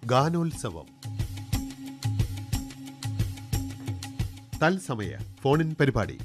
ഗാനോത്സവം തത്സമയ ഫോണിൻ പരിപാടി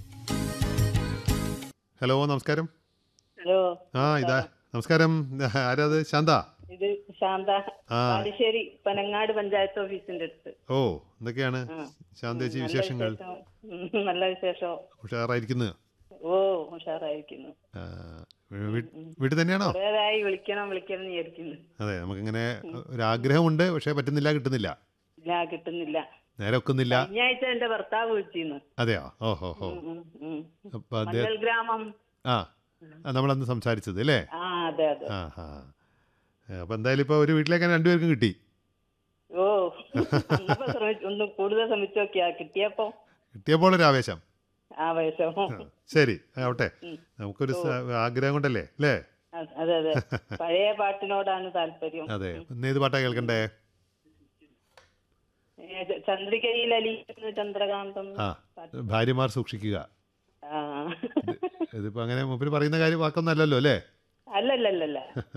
ഹലോ നമസ്കാരം ഹലോ ആ ഇതാ നമസ്കാരം ആരാത് ശാന്ത ഇത് ശാന്ത ആ. പാലിശ്ശേരി പനങ്ങാട് പഞ്ചായത്ത് ഓഫീസിന്റെ അടുത്ത് ഓ എന്തൊക്കെയാണ് ആ. ശാന്തേച്ചി നല്ല വിശേഷങ്ങൾ വിശേഷം. ഉം, നല്ല വിശേഷം ഉഷാറായിരിക്കുന്നു ഓ ഉഷാറായിരിക്കുന്നു ആ, വീ- വീട്ടിൽ തന്നെയാണോ കുറേതായി വിളിക്കണം വിളിക്കണം എന്ന് വിചാരിക്കുന്നു അതെ നമുക്കിങ്ങനെ ഒരു ആഗ്രഹമുണ്ട് പക്ഷേ പറ്റുന്നില്ല കിട്ടുന്നില്ല ഇല്ല കിട്ടുന്നില്ല നേരെ ഒക്കുന്നില്ല കഴിഞ്ഞ ആഴ്ച എന്റെ ഭർത്താവ് വിളിച്ചിരുന്നു അതെയോ ഓ ഹോ ഹോ ഉം, ഉം, ഉം. അപ്പൊ അദ്ദേഹം മംഗൽ ഗ്രാമം ആ ആ, നമ്മളന്ന് സംസാരിച്ചത് അല്ലേ ആ അതെ അതെ ആ ആ അപ്പൊ എന്തായാലും ഇപ്പൊ ഒരു വീട്ടിലേക്ക് രണ്ടുപേർക്കും കിട്ടി ഓ അന്നിപ്പോ ശ്രമിച്ചു ഒന്ന് കൂടുതൽ ശ്രമിച്ചു നോക്കിയാ കിട്ടിയപ്പോ കിട്ടിയപ്പോൾ ഒരു ആവേശം ആവേശം ആ, ശരി ആവട്ടെ ഉം. നമുക്കൊരു സ- ആഗ്രഹം കൊണ്ടല്ലേ അല്ലേ അതെ അതെ പഴയ പാട്ടിനോടാണ് താല്പര്യം അതെ ഇന്ന് ഏത് പാട്ടാ കേൾക്കണ്ടേ ഏ, ച- ചന്ദ്രികയിൽ അലിയുന്ന ചന്ദ്രകാന്തം ആ ഭാര്യമാർ സൂക്ഷിക്കുക ആ. ഇതിപ്പോ അങ്ങനെ മുമ്പിൽ പറയുന്ന കാര്യം വാക്കൊന്നല്ലല്ലോ അല്ലേ അല്ലല്ലല്ലല്ല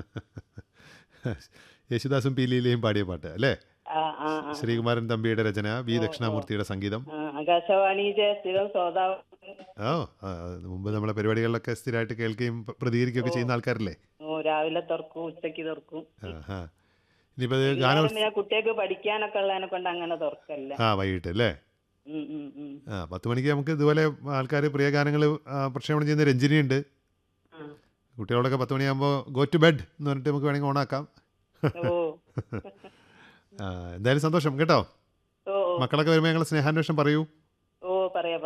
യേശുദാസും പി ലീലയും പാടിയ പാട്ട് അല്ലേ ആ ആ ആ. ശ്രീകുമാരൻ തമ്പിയുടെ രചന വി ദക്ഷിണാമൂർത്തിയുടെ സംഗീതം ആ, ആകാശവാണിയിലെ സ്ഥിരം ശ്രോതാവ് ഓ ആ, മുമ്പ് നമ്മളെ പരിപാടികളിലൊക്കെ സ്ഥിരമായിട്ട് കേൾക്കുകയും പ്ര- പ്രതികരിക്കുകയൊക്കെ ചെയ്യുന്ന ആൾക്കാരല്ലേ ഓ രാവിലെ തുറക്കും ഉച്ചക്ക് തുറക്കും ആ ഇനിയിപ്പോ ഇത് ഗാനം എന്നാലും പിന്നെ കുട്ടികൾക്ക് പഠിക്കാനൊക്കെ ഉള്ളതിനെ കൊണ്ട് അങ്ങനെ തുറക്കല്ല ആ വൈകിട്ട് അല്ലേ ഉം, ഉം, ഉം. ആ പത്ത് മണിക്ക് നമുക്ക് ഇതുപോലെ ആൾക്കാർ പ്രിയ ഗാനങ്ങൾ പ്രക്ഷേപണം ചെയ്യുന്ന രഞ്ജിനിയുണ്ട് ആ. കുട്ടികളോടൊക്കെ പത്ത് മണിയാകുമ്പോൾ ഗോ ടു ബെഡ് എന്ന് പറഞ്ഞിട്ട് നമുക്ക് വേണമെങ്കിൽ ഓണാക്കാം ഓ ആ, എന്തായാലും സന്തോഷം കേട്ടോ ഓ ഓ. മക്കളൊക്കെ വരുമ്പോൾ ഞങ്ങൾ സ്നേഹാന്വേഷണം പറയൂ